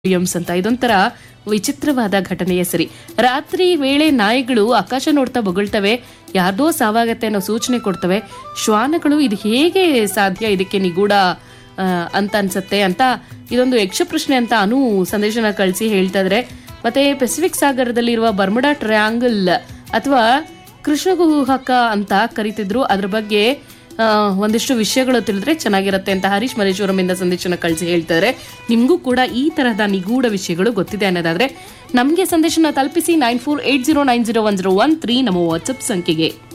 Williams ಅಂತ ಇದೊಂಥರ ವಿಚಿತ್ರವಾದ ಘಟನೆಯ ಸರಿ ರಾತ್ರಿ ವೇಳೆ ನಾಯಿಗಳು ಆಕಾಶ ನೋಡ್ತಾ ಬೊಗಳ್ತವೆ ಯಾರ್ದೋ ಸಾವಾಗತ್ತೆ ಅನ್ನೋ ಸೂಚನೆ ಕೊಡ್ತವೆ ಶ್ವಾನಗಳು ಇದು ಹೇಗೆ ಸಾಧ್ಯ ಇದಕ್ಕೆ ನಿಗೂಢ ಆ, ಅಂತ ಅನ್ಸತ್ತೆ ಅಂತ ಇದೊಂದು ಯಕ್ಷ ಪ್ರಶ್ನೆ ಅಂತ ಅನು ಸಂದೇಶನ ಕಳಿಸಿ ಹೇಳ್ತಾ ಇದ್ರೆ ಮತ್ತೆ ಪೆಸಿಫಿಕ್ ಸಾಗರದಲ್ಲಿರುವ ಬರ್ಮುಡಾ ಟ್ರಯಾಂಗಲ್ ಅಥವಾ ಕೃಷ್ಣಗುಹಕ ಅಂತ ಕರಿತಿದ್ರು ಅದ್ರ ಬಗ್ಗೆ ಆ, ಒಂದಿಷ್ಟು ವಿಷಯಗಳು ತಿಳಿದ್ರೆ ಚೆನ್ನಾಗಿರುತ್ತೆ ಅಂತ ಹರೀಶ್ ಮರೇಶ್ವರಂ ಇಂದ ಸಂದೇಶನ ಕಳಿಸಿ ಹೇಳ್ತಾರೆ ನಿಮಗೂ ಕೂಡ ಈ ತರಹದ ನಿಗೂಢ ವಿಷಯಗಳು ಗೊತ್ತಿದೆ ಅನ್ನೋದಾದ್ರೆ ನಮಗೆ ಸಂದೇಶನ ತಲುಪಿಸಿ nine four eight zero nine zero one zero one three ನಮ್ಮ ವಾಟ್ಸಪ್ ಸಂಖ್ಯೆಗೆ